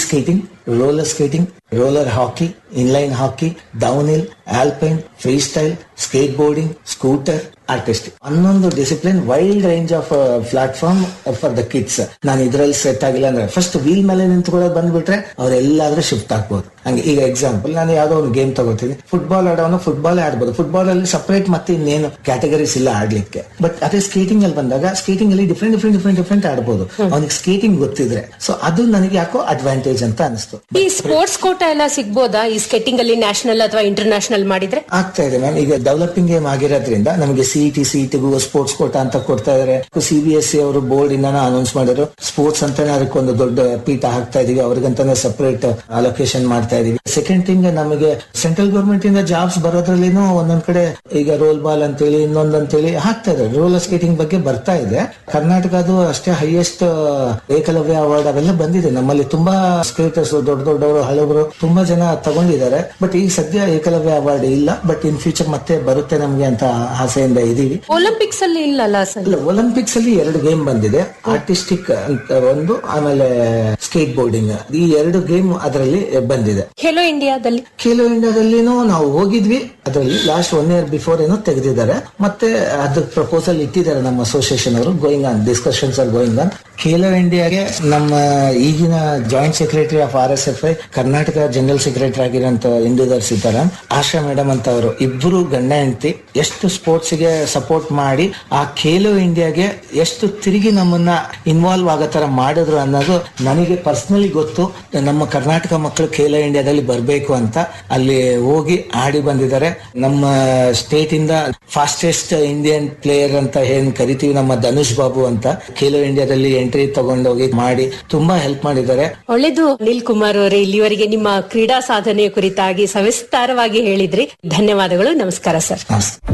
speed skating roller skating roller hockey inline hockey downhill alpine freestyle skateboarding scooter artistic ಹನ್ನೊಂದು discipline wild range of platform for the kids ನಾನು ಇದ್ರಲ್ಲಿ set ಆಗಿಲ್ಲ ಅಂದ್ರೆ first wheel ಮೇಲೆ ನಿಂತ್ಕೊಳ್ಳೋದು ಬಂದ್ಬಿಟ್ರೆ ಅವ್ರು ಎಲ್ಲಾದ್ರೂ shift ಆಗ್ಬೋದು ಹಂಗೆ ಈಗ ಎಕ್ಸಾಂಪಲ್ ನಾನು ಯಾವ್ದೋ ಒಂದು ಗೇಮ್ ತಗೋತೀನಿ ಫುಟ್ಬಾಲ್ ಆಡೋನು ಫುಟ್ಬಾಲ್ ಆಡ್ಬೋದು ಫುಟ್ಬಾಲ್ ಅಲ್ಲಿ ಸಪರೇಟ್ ಮತ್ತೆ ಇನ್ನೇನು ಕ್ಯಾಟಗರೀಸ್ ಇಲ್ಲ ಆಡ್ಲಿಕ್ಕೆ ಬಟ್ ಅದೇ ಸ್ಕೇಟಿಂಗ್ ಅಲ್ಲಿ ಬಂದಾಗ ಸ್ಕೇಟಿಂಗ್ ಅಲ್ಲಿ ಡಿಫ್ರೆಂಟ್ ಡಿಫ್ರೆಂಟ್ ಡಿಫ್ರೆಂಟ್ ಡಿಫ್ರೆಂಟ್ ಆಡ್ಬೋದು ಅವನಿಗೆ ಸ್ಕೇಟಿಂಗ್ ಗೊತ್ತಿದ್ರೆ ಸೊ ಅದು ನನಗೆ ಯಾಕೋ ಅಡ್ವಾಂಟೇಜ್ ಅಂತ ಅನಿಸ್ತು ಈ ಸ್ಪೋರ್ಟ್ಸ್ ಕೋಟ ಎಲ್ಲ ಸಿಗ್ಬೋದಾ ಈ ಸ್ಕೆಟಿಂಗ್ ಅಲ್ಲಿ ನ್ಯಾಷನಲ್ ಅಥವಾ ಇಂಟರ್ನ್ಯಾಷನಲ್ ಮಾಡಿದ್ರೆ ಆಗ್ತಾ ಇದೆ ಮ್ಯಾಮ್ ಈಗ ಡೆವಲಪಿಂಗ್ ಗೇಮ್ ಆಗಿರೋದ್ರಿಂದ ನಮಗೆ ಸಿಇಟಿ ಸಿಇಟಿಗೂ ಸ್ಪೋರ್ಟ್ಸ್ ಕೋಟ ಅಂತ ಕೊಡ್ತಾ ಇದಾರೆ ಸಿ ಬಿ ಎಸ್ ಸಿ ಅವರು ಬೋರ್ಡ್ ಇಂದ ಅನೌನ್ಸ್ ಮಾಡಿದ್ರು ಸ್ಪೋರ್ಟ್ಸ್ ಅಂತಾನೆ ಅದಕ್ಕೊಂದು ದೊಡ್ಡ ಪೀಠ ಹಾಕ್ತಾ ಇದೀವಿ ಅವ್ರಿಗಂತಾನೆ ಸಪರೇಟ್ ಅಲೋಕೇಶನ್ ಮಾಡ್ತಾ ಇದೀವಿ ಸೆಕೆಂಡ್ ಥಿಂಗ್ ನಮಗೆ ಸೆಂಟ್ರಲ್ ಗೌರ್ಮೆಂಟ್ ಇಂದ ಜಾಬ್ಸ್ ಬರೋದ್ರಲ್ಲಿನೂ ಒಂದೊಂದ್ ಕಡೆ ಈಗ ರೋಲ್ ಬಾಲ್ ಅಂತೇಳಿ ಇನ್ನೊಂದ್ ಅಂತೇಳಿ ಹಾಕ್ತಾ ಇದ್ದಾರೆ ರೋಲರ್ ಸ್ಕೇಟಿಂಗ್ ಬಗ್ಗೆ ಬರ್ತಾ ಇದೆ ಕರ್ನಾಟಕದು ಅಷ್ಟೇ ಹೈಯೆಸ್ಟ್ ಏಕಲವ್ಯ ಅವಾರ್ಡ್ ಅವೆಲ್ಲ ಬಂದಿದೆ ನಮ್ಮಲ್ಲಿ ತುಂಬಾ ಸ್ಕೇಟರ್ಸ್ ದೊಡ್ಡ ದೊಡ್ಡವರು ಹಳಬರು ತುಂಬಾ ಜನ ತಗೊಂಡಿದ್ದಾರೆ ಬಟ್ ಈಗ ಸದ್ಯ ಏಕಲವ್ಯ ಅವಾರ್ಡ್ ಇಲ್ಲ ಬಟ್ ಇನ್ ಫ್ಯೂಚರ್ ಮತ್ತೆ ಬರುತ್ತೆ ನಮ್ಗೆ ಅಂತ ಆಸೆಯಿಂದ ಇದೀವಿ ಒಲಿಂಪಿಕ್ಸ್ ಅಲ್ಲಿ ಇಲ್ಲಲ್ಲ ಸರ್ ಇಲ್ಲ ಒಲಿಂಪಿಕ್ಸ್ ಅಲ್ಲಿ ಎರಡು ಗೇಮ್ ಬಂದಿದೆ ಆರ್ಟಿಸ್ಟಿಕ್ ಅಂತ ಒಂದು ಆಮೇಲೆ ಸ್ಕೇಟ್ ಬೋರ್ಡಿಂಗ್ ಈ ಎರಡು ಗೇಮ್ ಅದರಲ್ಲಿ ಬಂದಿದೆ ಖೇಲೋ ಇಂಡಿಯಾದಲ್ಲಿ ಖೇಲೋ ಇಂಡಿಯಾದಲ್ಲಿನೂ ನಾವು ಹೋಗಿದ್ವಿ ಅದರಲ್ಲಿ ಲಾಸ್ಟ್ ಒನ್ ಇಯರ್ ಬಿಫೋರ್ ಏನೋ ತೆಗೆದಿದ್ದಾರೆ ಮತ್ತೆ ಅದ್ರ ಪ್ರಪೋಸಲ್ ಇಟ್ಟಿದ್ದಾರೆ ನಮ್ಮ ಅಸೋಸಿಯೇಷನ್ ಅವರು going on discussions are going on Khelo ಇಂಡಿಯಾಗೆ ನಮ್ಮ ಈಗಿನ joint secretary of R S F I Karnataka general secretary ಆಗಿರೋಂತ ಇಂದುಧರ್ ಸೀತಾರಾಮ್ ಆಶಾ ಮೇಡಮ್ ಅಂತ ಅವರು ಇಬ್ಬರು ಗಂಡ ಹೆಂಡತಿ ಎಷ್ಟು ಸ್ಪೋರ್ಟ್ಸ್ ಗೆ ಸಪೋರ್ಟ್ ಮಾಡಿ ಆ ಖೇಲೋ ಇಂಡಿಯಾಗೆ ಎಷ್ಟು ತಿರುಗಿ ನಮ್ಮನ್ನ ಇನ್ವಾಲ್ವ್ ಆಗೋ ತರ ಮಾಡಿದ್ರು ಅನ್ನೋದು ನನಗೆ ಪರ್ಸನಲಿ ಗೊತ್ತು ನಮ್ಮ ಕರ್ನಾಟಕ ಮಕ್ಕಳು ಖೇಲೋ ಇಂಡಿಯಾದಲ್ಲಿ ಬರಬೇಕು ಅಂತ ಅಲ್ಲಿ ಹೋಗಿ ಆಡಿ ಬಂದಿದ್ದಾರೆ ನಮ್ಮ ಸ್ಟೇಟ್ ಇಂದ ಫಾಸ್ಟೆಸ್ಟ್ ಇಂಡಿಯನ್ ಪ್ಲೇಯರ್ ಅಂತ ಏನ್ ಕರಿತೀವಿ ನಮ್ಮ ಧನುಷ್ ಬಾಬು ಅಂತ ಖೇಲೋ ಇಂಡಿಯಾದಲ್ಲಿ ಎಂಟ್ರಿ ತಗೊಂಡೋಗಿ ಮಾಡಿ ತುಂಬಾ ಹೆಲ್ಪ್ ಮಾಡಿದ್ದಾರೆ ಒಳ್ಳೇದು ಅನಿಲ್ ಕುಮಾರ್ ಅವರೇ ಇಲ್ಲಿವರೆಗೆ ನಿಮ್ಮ ಕ್ರೀಡಾ ಸಾಧನೆಯ ಕುರಿತಾಗಿ ಸವಿಸ್ತಾರವಾಗಿ ಹೇಳಿದ್ರಿ ಧನ್ಯವಾದಗಳು ನಮಸ್ಕಾರ ಸರ್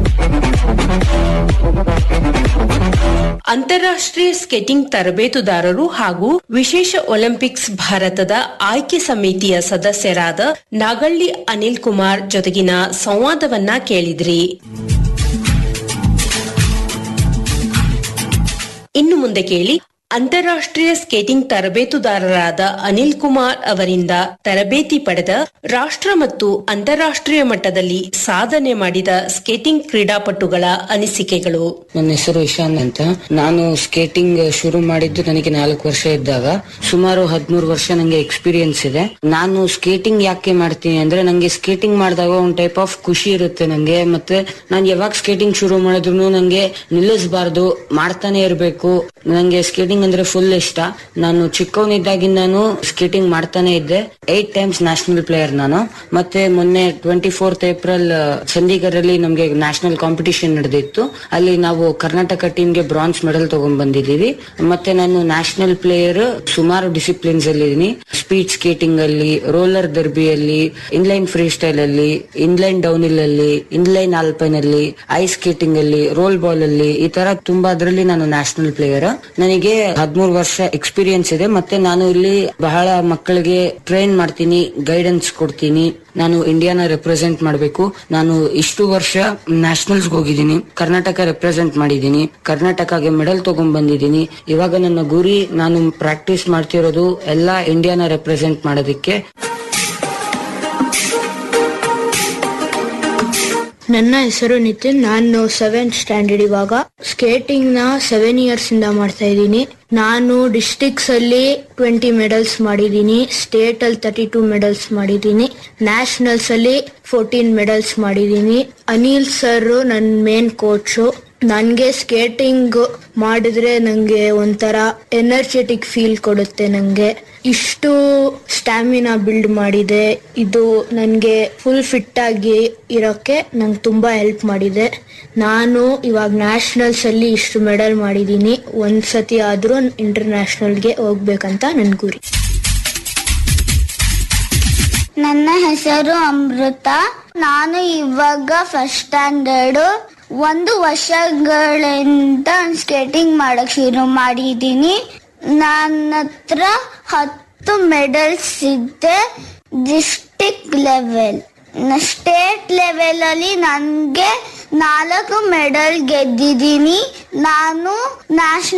ನಮಸ್ತೆ ಅಂತಾರಾಷ್ಟ್ರೀಯ ಸ್ಕೇಟಿಂಗ್ ತರಬೇತುದಾರರು ಹಾಗೂ ವಿಶೇಷ ಒಲಿಂಪಿಕ್ಸ್ ಭಾರತದ ಆಯ್ಕೆ ಸಮಿತಿಯ ಸದಸ್ಯರಾದ ನಾಗಳ್ಳಿ ಅನಿಲ್ ಕುಮಾರ್ ಜೊತೆಗಿನ ಸಂವಾದವನ್ನ ಕೇಳಿದ್ರಿ ಇನ್ನು ಮುಂದೆ ಕೇಳಿ ಅಂತಾರಾಷ್ಟ್ರೀಯ ಸ್ಕೇಟಿಂಗ್ ತರಬೇತುದಾರರಾದ ಅನಿಲ್ ಕುಮಾರ್ ಅವರಿಂದ ತರಬೇತಿ ಪಡೆದ ರಾಷ್ಟ್ರ ಮತ್ತು ಅಂತಾರಾಷ್ಟ್ರೀಯ ಮಟ್ಟದಲ್ಲಿ ಸಾಧನೆ ಮಾಡಿದ ಸ್ಕೇಟಿಂಗ್ ಕ್ರೀಡಾಪಟುಗಳ ಅನಿಸಿಕೆಗಳು ನನ್ನ ಹೆಸರು ಇಶಾನ್ ಅಂತ ನಾನು ಸ್ಕೇಟಿಂಗ್ ಶುರು ಮಾಡಿದ್ದು ನನಗೆ ನಾಲ್ಕು ವರ್ಷ ಇದ್ದಾಗ ಸುಮಾರು ಹದಿಮೂರು ವರ್ಷ ನಂಗೆ ಎಕ್ಸ್ಪೀರಿಯನ್ಸ್ ಇದೆ ನಾನು ಸ್ಕೇಟಿಂಗ್ ಯಾಕೆ ಮಾಡ್ತೀನಿ ಅಂದ್ರೆ ನಂಗೆ ಸ್ಕೇಟಿಂಗ್ ಮಾಡಿದಾಗ ಒಂದ್ ಟೈಪ್ ಆಫ್ ಖುಷಿ ಇರುತ್ತೆ ನಂಗೆ ಮತ್ತೆ ನಾನು ಯಾವಾಗ ಸ್ಕೇಟಿಂಗ್ ಶುರು ಮಾಡಿದ್ರು ನಂಗೆ ನಿಲ್ಲಿಸಬಾರ್ದು ಮಾಡ್ತಾನೆ ಇರಬೇಕು ನಂಗೆ ಸ್ಕೇಟಿಂಗ್ ಅಂದ್ರೆ ಫುಲ್ ಇಷ್ಟ ನಾನು ಚಿಕ್ಕವನಿದ್ದಾಗಿಂದಾನು ಸ್ಕೇಟಿಂಗ್ ಮಾಡ್ತಾನೆ ಇದ್ದೆ ಏಟ್ ಟೈಮ್ಸ್ ನ್ಯಾಷನಲ್ ಪ್ಲೇಯರ್ ನಾನು ಮತ್ತೆ ಮೊನ್ನೆ ಟ್ವೆಂಟಿ ಫೋರ್ತ್ ಏಪ್ರಿಲ್ ಚಂಡೀಗಢಲ್ಲಿ ನಮ್ಗೆ ನ್ಯಾಷನಲ್ ಕಾಂಪಿಟಿಷನ್ ನಡೆದಿತ್ತು ಅಲ್ಲಿ ನಾವು ಕರ್ನಾಟಕ ಟೀಮ್ಗೆ ಬ್ರಾನ್ಸ್ ಮೆಡಲ್ ತಗೊಂಡ್ ಬಂದಿದ್ದೀವಿ ಮತ್ತೆ ನಾನು ನ್ಯಾಷನಲ್ ಪ್ಲೇಯರ್ ಸುಮಾರು ಡಿಸಿಪ್ಲಿನ್ಸ್ ಅಲ್ಲಿ ಇದೀನಿ ಸ್ಪೀಡ್ ಸ್ಕೇಟಿಂಗ್ ಅಲ್ಲಿ ರೋಲರ್ ದರ್ಬಿಯಲ್ಲಿ ಇನ್ಲೈನ್ ಫ್ರೀ ಸ್ಟೈಲ್ ಅಲ್ಲಿ ಇನ್ಲೈನ್ ಡೌನ್ ಹಿಲ್ ಅಲ್ಲಿ ಇನ್ಲೈನ್ ಆಲ್ಪೈನ್ ಅಲ್ಲಿ ಐಸ್ ಸ್ಕೇಟಿಂಗ್ ಅಲ್ಲಿ ರೋಲ್ ಬಾಲ್ ಅಲ್ಲಿ ಈ ತರ ತುಂಬಾ ಅದರಲ್ಲಿ ನಾನು ನ್ಯಾಷನಲ್ ಪ್ಲೇಯರ್ ನನಗೆ ಹದಿಮೂರು ವರ್ಷ ಎಕ್ಸ್ಪೀರಿಯನ್ಸ್ ಇದೆ ಮತ್ತೆ ನಾನು ಇಲ್ಲಿ ಬಹಳ ಮಕ್ಕಳಿಗೆ ಟ್ರೈನ್ ಮಾಡ್ತೀನಿ ಗೈಡೆನ್ಸ್ ಕೊಡ್ತೀನಿ ನಾನು ಇಂಡಿಯಾನ ರೆಪ್ರೆಸೆಂಟ್ ಮಾಡಬೇಕು ನಾನು ಇಷ್ಟು ವರ್ಷ ನ್ಯಾಷನಲ್ಸ್ ಹೋಗಿದ್ದೀನಿ ಕರ್ನಾಟಕ ರೆಪ್ರೆಸೆಂಟ್ ಮಾಡಿದ್ದೀನಿ ಕರ್ನಾಟಕಗೆ ಮೆಡಲ್ ತಗೊಂಡ್ ಬಂದಿದ್ದೀನಿ ಇವಾಗ ನನ್ನ ಗುರಿ ನಾನು ಪ್ರಾಕ್ಟೀಸ್ ಮಾಡ್ತಿರೋದು ಎಲ್ಲಾ ಇಂಡಿಯಾನ ರೆಪ್ರೆಸೆಂಟ್ ಮಾಡೋದಕ್ಕೆ ನನ್ನ ಹೆಸರು ನಿತಿನ್ ನಾನು ಸೆವೆಂತ್ ಸ್ಟ್ಯಾಂಡರ್ಡ್ ಇವಾಗ ಸ್ಕೇಟಿಂಗ್ ನ ಸೆವೆನ್ ಇಯರ್ಸ್ ಇಂದ ಮಾಡ್ತಾ ಇದ್ದೀನಿ ನಾನು ಡಿಸ್ಟಿಕ್ಸ್ ಅಲ್ಲಿ ಟ್ವೆಂಟಿ ಮೆಡಲ್ಸ್ ಮಾಡಿದ್ದೀನಿ ಸ್ಟೇಟ್ ಅಲ್ಲಿ ತರ್ಟಿ ಟೂ ಮೆಡಲ್ಸ್ ಮಾಡಿದ್ದೀನಿ ನ್ಯಾಷನಲ್ಸ್ ಅಲ್ಲಿ ಫೋರ್ಟೀನ್ ಮೆಡಲ್ಸ್ ಮಾಡಿದ್ದೀನಿ ಅನಿಲ್ ಸರ್ ನನ್ನ ಮೇನ್ ಕೋಚು ನನಗೆ ಸ್ಕೇಟಿಂಗ್ ಮಾಡಿದ್ರೆ ನನಗೆ ಒಂಥರ ಎನರ್ಜೆಟಿಕ್ ಫೀಲ್ ಕೊಡುತ್ತೆ ನನಗೆ ಇಷ್ಟು ಸ್ಟ್ಯಾಮಿನಾ ಬಿಲ್ಡ್ ಮಾಡಿದೆ ಇದು ನನಗೆ ಫುಲ್ ಫಿಟ್ ಆಗಿ ಇರೋಕ್ಕೆ ನಂಗೆ ತುಂಬಾ ಹೆಲ್ಪ್ ಮಾಡಿದೆ ನಾನು ಇವಾಗ ನ್ಯಾಷನಲ್ಸ್ ಅಲ್ಲಿ ಇಷ್ಟು ಮೆಡಲ್ ಮಾಡಿದ್ದೀನಿ ಒಂದ್ಸತಿ ಆದ್ರೂ ಇಂಟರ್ನ್ಯಾಷನಲ್ಗೆ ಹೋಗ್ಬೇಕಂತ ನನ್ನ ಗುರಿ ನನ್ನ ಹೆಸರು ಅಮೃತ ನಾನು ಇವಾಗ ಫಸ್ಟ್ ಸ್ಟ್ಯಾಂಡರ್ಡ್ ಒಂದು ವರ್ಷಗಳಿಂದ ಸ್ಕೇಟಿಂಗ್ ಮಾಡಕ್ ಶುರು ಮಾಡಿದ್ದೀನಿ ನನ್ನ ಹತ್ರ ಹತ್ತು ಮೆಡಲ್ಸ್ ಇದೆ ಡಿಸ್ಟಿಕ್ ಲೆವೆಲ್ ಸ್ಟೇಟ್ ಲೆವೆಲ್ ಅಲ್ಲಿ ನನಗೆ ನಾಲ್ಕು ಮೆಡಲ್ ಗೆದ್ದಿದ್ದೀನಿ ನಾನು ನ್ಯಾಷನಲ್